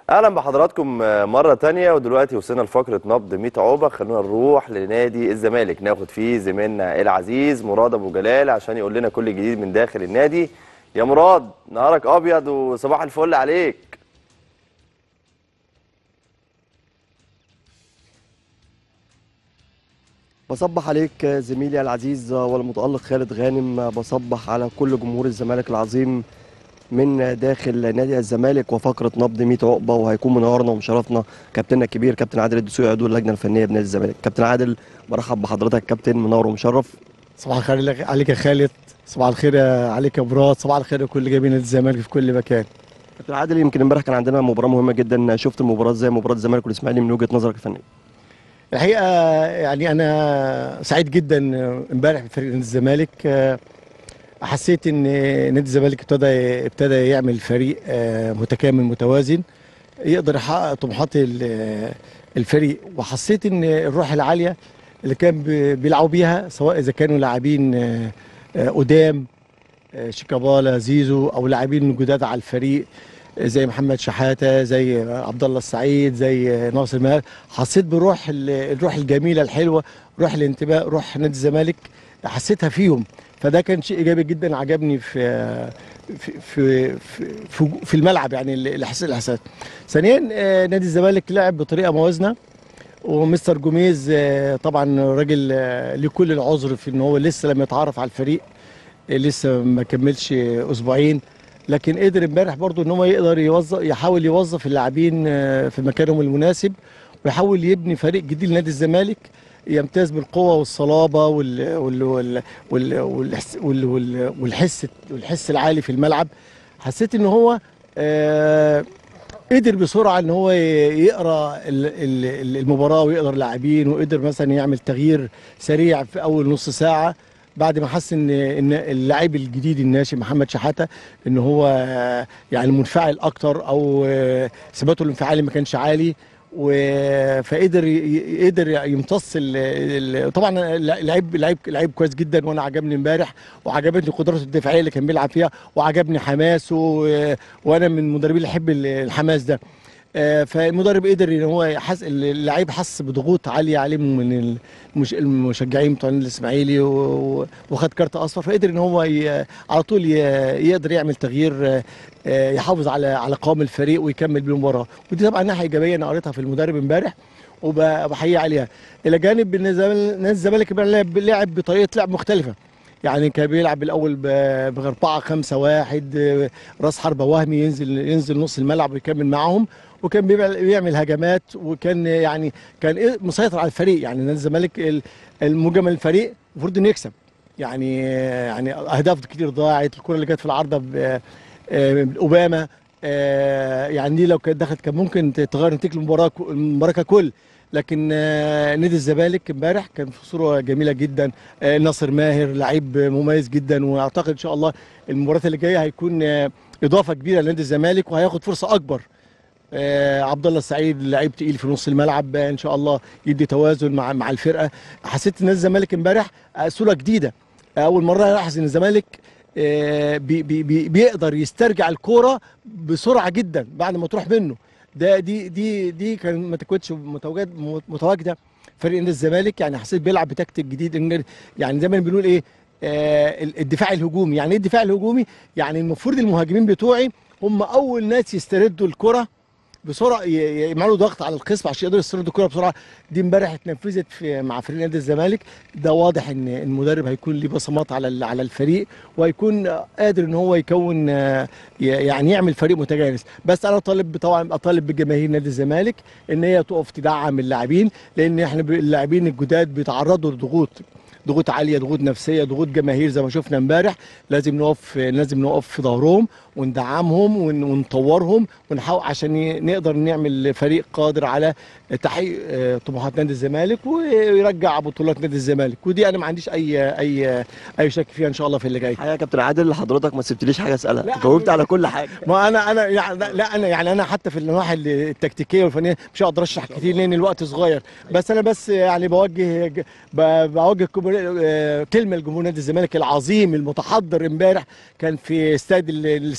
اهلا بحضراتكم مره تانية ودلوقتي وصلنا لفقره نبض 100 عقبه خلونا نروح لنادي الزمالك ناخد فيه زميلنا العزيز مراد ابو جلال عشان يقول لنا كل جديد من داخل النادي يا مراد نهارك ابيض وصباح الفل عليك بصبح عليك زميلي العزيز والمتألق خالد غانم بصبح على كل جمهور الزمالك العظيم من داخل نادي الزمالك وفقره نبض 100 عقبه وهيكون منورنا ومشرفنا كابتننا الكبير كابتن عادل الدسوقي عضو اللجنه الفنيه بنادي الزمالك كابتن عادل برحب بحضرتك كابتن منور ومشرف صباح الخير عليك يا خالد صباح الخير عليك يا مراد صباح الخير لكل جميع نادي الزمالك في كل مكان كابتن عادل يمكن امبارح كان عندنا مباراه مهمه جدا شفت المباراه ازاي مباراه الزمالك والاسماعيلي من وجهه نظرك الفنيه الحقيقه يعني انا سعيد جدا امبارح بفريق نادي الزمالك حسيت ان نادي الزمالك ابتدى ابتدى يعمل فريق متكامل متوازن يقدر يحقق طموحات الفريق وحسيت ان الروح العاليه اللي كان بيلعبوا بيها سواء اذا كانوا لاعبين قدام شيكابالا زيزو او لاعبين جداد على الفريق زي محمد شحاته زي عبد الله السعيد زي ناصر ماهر حسيت بروح الروح الجميله الحلوه روح الانتماء روح نادي الزمالك حسيتها فيهم فده كان شيء ايجابي جدا عجبني في في في في, في الملعب يعني الاحساس الاحساس ثانيا نادي الزمالك لعب بطريقه موازنه ومستر جوميز طبعا راجل ليه كل العذر في ان هو لسه لم يتعرف على الفريق لسه ما كملش اسبوعين لكن قدر امبارح برضو ان هو يقدر يوظف يحاول يوظف اللاعبين في مكانهم المناسب ويحاول يبني فريق جديد لنادي الزمالك يمتاز بالقوه والصلابه وال وال وال وال والحس, وال وال والحس والحس العالي في الملعب حسيت ان هو آه قدر بسرعه ان هو يقرا المباراه ويقدر لاعبين وقدر مثلا يعمل تغيير سريع في اول نص ساعه بعد ما حس ان ان اللاعب الجديد الناشئ محمد شحاته ان هو يعني منفعل اكتر او ثباته الانفعالي ما كانش عالي فقدر يقدر يمتص طبعا لعيب لعيب لعيب كويس جدا وانا عجبني امبارح وعجبتني قدراته الدفاعيه اللي كان بيلعب فيها وعجبني حماسه وانا من المدربين اللي احب الحماس ده فالمدرب قدر ان هو حس اللعيب حس بضغوط عاليه عليه من المشجعين بتوع الاسماعيلي وخد كارت اصفر فقدر ان هو على طول يقدر يعمل تغيير يحافظ على على قوام الفريق ويكمل بالمباراه ودي طبعا ناحيه ايجابيه انا قريتها في المدرب امبارح وبحيي عليها الى جانب ان نادي الزمالك لعب بطريقه لعب مختلفه يعني كان بيلعب بالاول ب 4 5 1 راس حربه وهمي ينزل ينزل نص الملعب ويكمل معاهم وكان بيعمل هجمات وكان يعني كان مسيطر على الفريق يعني نادي الزمالك المجمل الفريق المفروض انه يكسب يعني يعني اهداف كتير ضاعت الكره اللي جت في العارضه اوباما يعني دي لو كانت دخلت كان ممكن تغير نتيجه المباراه المباراه ككل لكن نادي الزمالك امبارح كان في صوره جميله جدا ناصر ماهر لعيب مميز جدا واعتقد ان شاء الله المباراه اللي جايه هيكون اضافه كبيره لنادي الزمالك وهياخد فرصه اكبر آه عبد الله السعيد لعيب تقيل في نص الملعب آه ان شاء الله يدي توازن مع مع الفرقه حسيت ان الزمالك امبارح آه صوره جديده آه اول مره الاحظ ان الزمالك آه بي بي بي بيقدر يسترجع الكوره بسرعه جدا بعد ما تروح منه ده دي دي دي كان ما تكونش متواجد متواجده فريق نادي الزمالك يعني حسيت بيلعب بتكتيك جديد يعني زي ما بنقول ايه آه الدفاع الهجومي يعني ايه الدفاع الهجومي يعني المفروض المهاجمين بتوعي هم اول ناس يستردوا الكره بسرعه يعملوا ضغط على الخصم عشان يقدروا يستردوا الكره بسرعه دي امبارح اتنفذت في مع فريق نادي الزمالك ده واضح ان المدرب هيكون ليه بصمات على على الفريق وهيكون قادر ان هو يكون يعني يعمل فريق متجانس بس انا طالب طبعا اطالب بجماهير نادي الزمالك ان هي تقف تدعم اللاعبين لان احنا اللاعبين الجداد بيتعرضوا لضغوط ضغوط عاليه ضغوط نفسيه ضغوط جماهير زي ما شفنا امبارح لازم نقف لازم نقف في ظهرهم وندعمهم ونطورهم ونحاول عشان نقدر نعمل فريق قادر على تحقيق طموحات نادي الزمالك ويرجع بطولات نادي الزمالك ودي انا ما عنديش اي اي اي شك فيها ان شاء الله في اللي جاي الحقيقه يا كابتن عادل حضرتك ما سبتليش حاجه اسالها جاوبت على كل حاجه ما انا انا يعني لا انا يعني انا حتى في النواحي التكتيكيه والفنيه مش هقدر اشرح كتير لان الوقت صغير بس انا بس يعني بوجه بوجه كلمه لجمهور نادي الزمالك العظيم المتحضر امبارح كان في استاد الاسماعيلي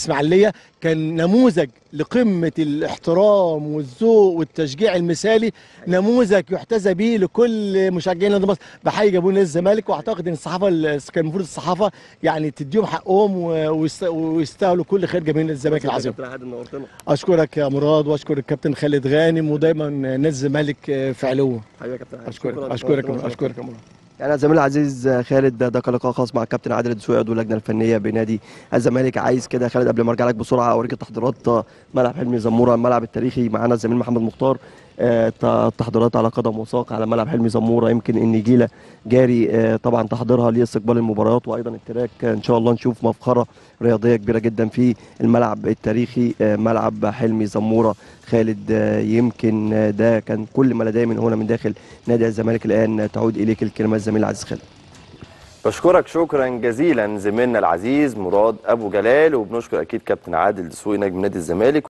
الاسماعيليه كان نموذج لقمه الاحترام والذوق والتشجيع المثالي نموذج يحتذى به لكل مشجعين نادي مصر بحيي جابون نادي الزمالك واعتقد ان الصحافه ال- كان المفروض الصحافه يعني تديهم حقهم و- ويست- ويستاهلوا كل خير جماهير نادي الزمالك العظيم كابتن عادل نورتنا اشكرك يا مراد واشكر الكابتن خالد غانم ودايما نادي الزمالك في علوه حبيبي يا كابتن عادل اشكرك شكراً. اشكرك نورتنا. اشكرك يا مراد يعني زميلي العزيز خالد ده كان لقاء خاص مع الكابتن عادل الدسوقي عضو اللجنه الفنيه بنادي الزمالك عايز كده يا خالد قبل ما ارجع لك بسرعه اوريك التحضيرات ملعب حلمي زموره الملعب التاريخي معانا الزميل محمد مختار آه، ت- التحضيرات على قدم وساق على ملعب حلمي زموره يمكن النجيله جاري آه، طبعا تحضيرها لاستقبال المباريات وايضا التراك آه، ان شاء الله نشوف مفخره رياضيه كبيره جدا في الملعب التاريخي آه، ملعب حلمي زموره خالد آه، يمكن آه، ده كان كل ما لدي من هنا من داخل نادي الزمالك الان تعود اليك الكلمه الزميل العزيز خالد بشكرك شكرا جزيلا زميلنا العزيز مراد ابو جلال وبنشكر اكيد كابتن عادل دسوقي نجم نادي الزمالك